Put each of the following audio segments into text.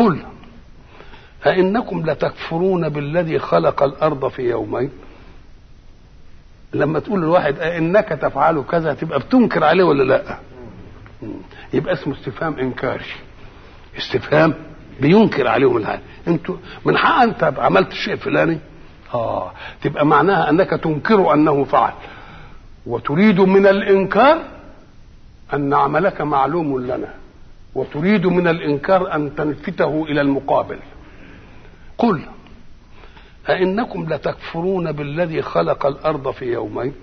قل أئنكم لتكفرون بالذي خلق الأرض في يومين لما تقول لواحد أئنك تفعل كذا تبقى بتنكر عليه ولا لا يبقى اسمه استفهام إنكاري استفهام بينكر عليهم الحال انتوا من حق انت عملت الشيء الفلاني اه تبقى معناها انك تنكر انه فعل وتريد من الانكار ان عملك معلوم لنا وتريد من الانكار ان تنفته الى المقابل قل أئنكم لتكفرون بالذي خلق الأرض في يومين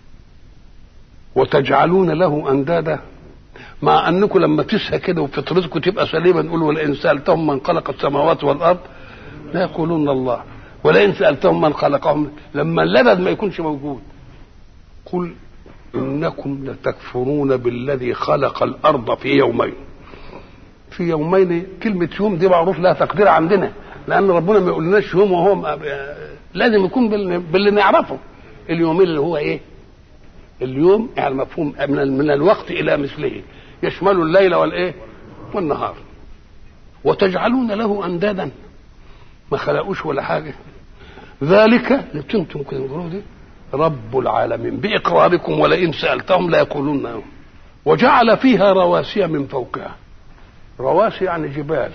وتجعلون له أندادا مع أنكم لما تسهى كده وفطرتكم تبقى سليمة نقول ولئن سألتهم من خلق السماوات والأرض لا يقولون الله ولئن سألتهم من خلقهم لما اللبن ما يكونش موجود قل إنكم لتكفرون بالذي خلق الأرض في يومين في يومين كلمة يوم دي معروف لها تقدير عندنا لان ربنا ما يقولناش يوم وهو لازم يكون باللي نعرفه اليومين اللي هو ايه اليوم يعني مفهوم من, من الوقت الى مثله يشمل الليل والايه والنهار وتجعلون له اندادا ما خلقوش ولا حاجه ذلك اللي انتم كده دي رب العالمين باقراركم ولئن سالتهم لا يقولون وجعل فيها رواسي من فوقها رواسي يعني جبال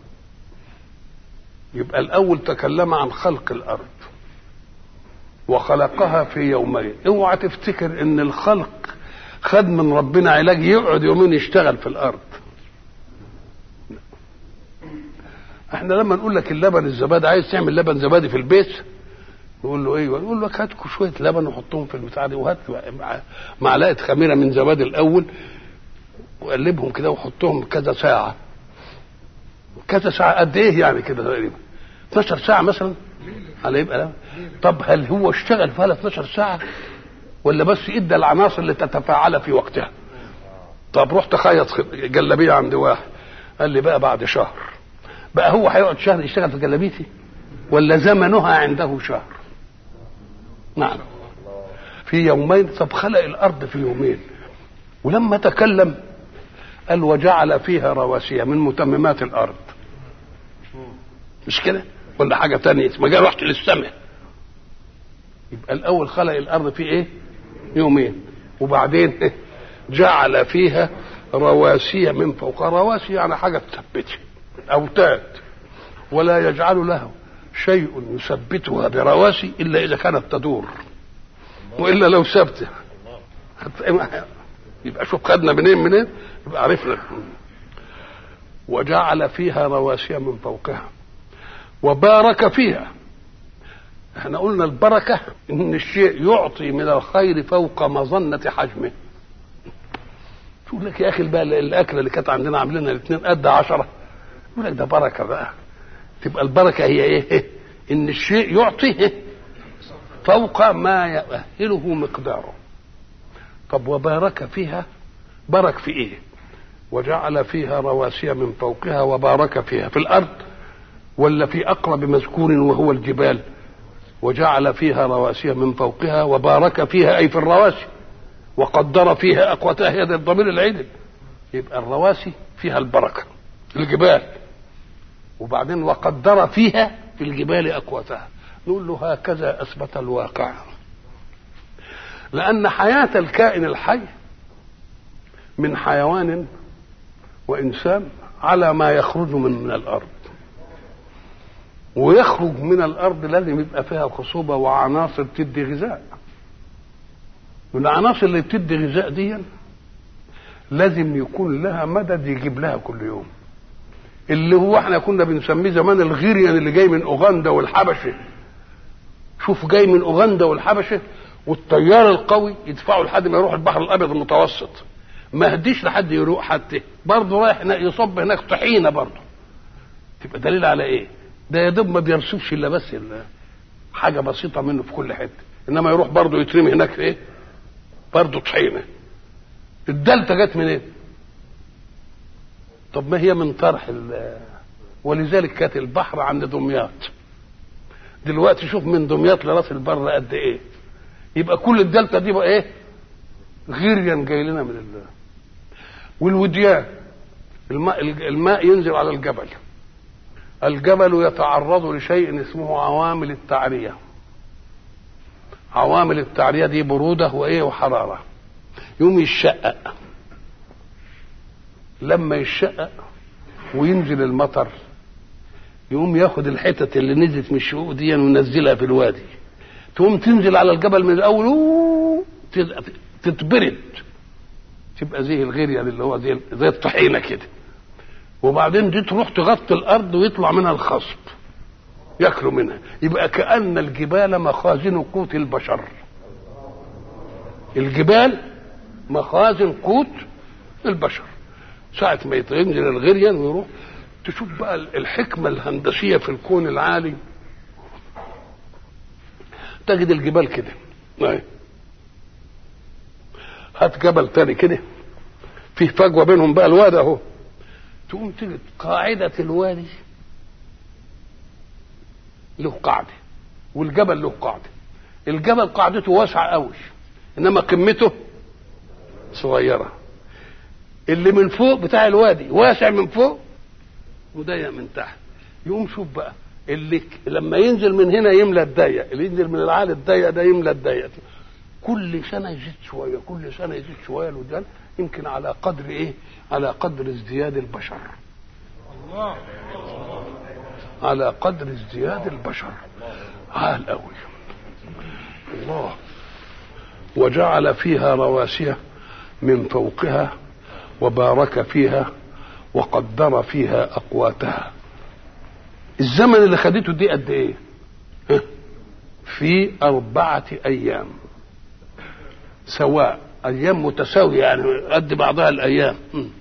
يبقى الاول تكلم عن خلق الارض وخلقها في يومين اوعى تفتكر ان الخلق خد من ربنا علاج يقعد يومين يشتغل في الارض احنا لما نقول لك اللبن الزبادي عايز تعمل لبن زبادي في البيت نقول له ايوه يقول لك هات شويه لبن وحطهم في البتاع دي وهات معلقه خميره من زبادي الاول وقلبهم كده وحطهم كذا ساعه كذا ساعه قد ايه يعني كده تقريبا 12 ساعه مثلا على يبقى لا. طب هل هو اشتغل فيها 12 ساعه ولا بس ادى العناصر اللي تتفاعل في وقتها طب رحت خيط جلابيه عند واحد قال لي بقى بعد شهر بقى هو هيقعد شهر يشتغل في جلابيتي ولا زمنها عنده شهر نعم في يومين طب خلق الارض في يومين ولما تكلم قال وجعل فيها رواسي من متممات الارض مش كده ولا حاجه تانية ما جاء رحت للسماء يبقى الاول خلق الارض في ايه يومين وبعدين جعل فيها رواسي من فوق رواسي يعني حاجه تثبتها اوتاد ولا يجعل له شيء يثبتها برواسي الا اذا كانت تدور والا لو ثابته يبقى شوف خدنا منين منين يبقى عرفنا وجعل فيها رواسي من فوقها وبارك فيها احنا قلنا البركة ان الشيء يعطي من الخير فوق مظنة حجمه شوف لك يا اخي بقى الاكله اللي كانت عندنا عاملينها الاثنين قد عشرة يقول لك ده بركه بقى تبقى البركه هي ايه ان الشيء يعطي فوق ما يؤهله مقداره طب وبارك فيها بارك في ايه وجعل فيها رواسي من فوقها وبارك فيها في الارض ولا في اقرب مذكور وهو الجبال وجعل فيها رواسي من فوقها وبارك فيها اي في الرواسي وقدر فيها اقواتها هي الضمير العدل يبقى الرواسي فيها البركه الجبال وبعدين وقدر فيها في الجبال اقواتها نقول له هكذا اثبت الواقع لان حياه الكائن الحي من حيوان وانسان على ما يخرج من, من الارض ويخرج من الارض لازم يبقى فيها خصوبه وعناصر تدي غذاء والعناصر اللي بتدي غذاء دي لازم يكون لها مدد يجيب لها كل يوم اللي هو احنا كنا بنسميه زمان الغيريان اللي جاي من اوغندا والحبشه شوف جاي من اوغندا والحبشه والتيار القوي يدفعه لحد ما يروح البحر الابيض المتوسط ما هديش لحد يروح حتى برضه رايح يصب هناك طحينه برضه تبقى دليل على ايه؟ ده يا دوب ما بيرسمش الا بس حاجه بسيطه منه في كل حته انما يروح برضه يترمي هناك في ايه؟ برضه طحينه الدلتا جت منين؟ إيه؟ طب ما هي من طرح ولذلك كانت البحر عند دمياط دلوقتي شوف من دمياط لراس البر قد ايه يبقى كل الدلتا دي بقى ايه غيريا جاي لنا من الله والوديان الماء الماء ينزل على الجبل الجبل يتعرض لشيء اسمه عوامل التعريه عوامل التعريه دي بروده وايه وحراره يوم يشقق لما يشقق وينزل المطر يقوم ياخد الحتت اللي نزلت من الشقوق دي وينزلها في الوادي تقوم تنزل على الجبل من الاول أوه تتبرد تبقى زي الغيريا اللي هو زي زي الطحينه كده وبعدين دي تروح تغطي الارض ويطلع منها الخصب ياكلوا منها يبقى كان الجبال مخازن قوت البشر الجبال مخازن قوت البشر ساعة ما ينزل الغريان ويروح تشوف بقى الحكمة الهندسية في الكون العالي تجد الجبال كده هات جبل تاني كده فيه فجوة بينهم بقى الوادي اهو تقوم تجد قاعدة الوادي له قاعدة والجبل له قاعدة الجبل قاعدته واسعة قوي انما قمته صغيرة اللي من فوق بتاع الوادي واسع من فوق وضيق من تحت يقوم شوف بقى اللي لما ينزل من هنا يملى الضيق اللي ينزل من العالي الضيق ده يملى الضيق كل سنه يزيد شويه كل سنه يزيد شويه الودان يمكن على قدر ايه على قدر ازدياد البشر الله على قدر ازدياد البشر عال قوي الله وجعل فيها رواسي من فوقها وبارك فيها وقدر فيها اقواتها الزمن اللي خدته دي قد ايه في اربعه ايام سواء ايام متساويه يعني قد بعضها الايام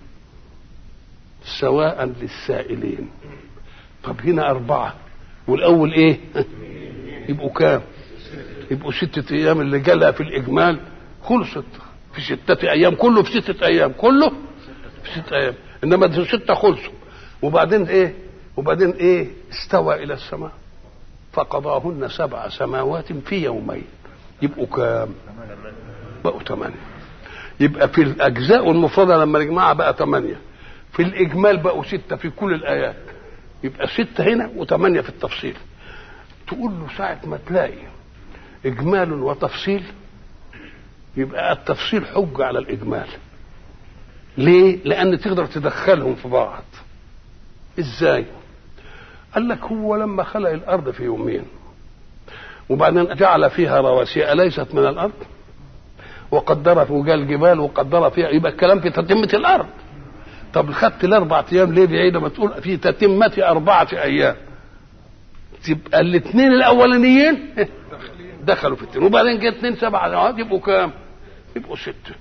سواء للسائلين طب هنا اربعه والاول ايه يبقوا كام يبقوا ستة ايام اللي جالها في الاجمال خلصت في ستة ايام كله في ستة ايام كله في ستة ايام انما دي ستة خلصوا وبعدين ايه وبعدين ايه استوى الى السماء فقضاهن سبع سماوات في يومين يبقوا كام بقوا ثمانية يبقى في الأجزاء المفردة لما نجمعها بقى ثمانية في الإجمال بقوا ستة في كل الآيات يبقى ستة هنا وثمانية في التفصيل تقول له ساعة ما تلاقي إجمال وتفصيل يبقى التفصيل حجة على الإجمال ليه؟ لأن تقدر تدخلهم في بعض إزاي؟ قال لك هو لما خلق الأرض في يومين وبعدين جعل فيها رواسي أليست من الأرض؟ وقدر فوق الجبال وقدر فيها يبقى الكلام في تتمة الأرض طب خدت الأربع أيام ليه بعيدة ما تقول في تتمة أربعة أيام تبقى الاثنين الأولانيين دخلوا في التين وبعدين جه اثنين سبع سنوات يبقوا كام؟ يبقوا ستة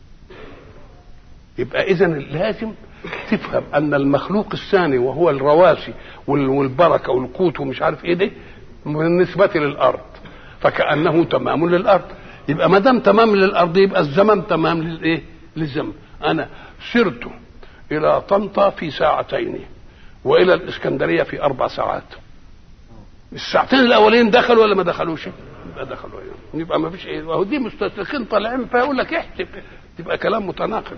يبقى إذا لازم تفهم أن المخلوق الثاني وهو الرواسي والبركة والقوت ومش عارف إيه ده بالنسبة للأرض فكأنه تمام للأرض يبقى ما دام تمام للارض يبقى الزمن تمام للايه؟ للزمن انا سرت الى طنطا في ساعتين والى الاسكندريه في اربع ساعات الساعتين الاولين دخلوا ولا ما دخلوش؟ يبقى دخلوا يعني. يبقى ما فيش ايه وهو دي مستشرقين طالعين فيقول لك احسب تبقى كلام متناقض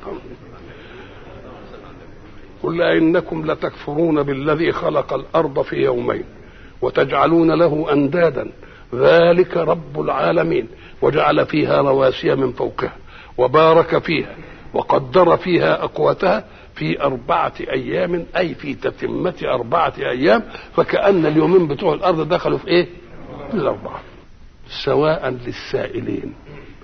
قل انكم لتكفرون بالذي خلق الارض في يومين وتجعلون له اندادا ذلك رب العالمين وجعل فيها رواسي من فوقها وبارك فيها وقدر فيها أقواتها في أربعة أيام أي في تتمة أربعة أيام فكأن اليومين بتوع الأرض دخلوا في إيه؟ في الأربعة سواء للسائلين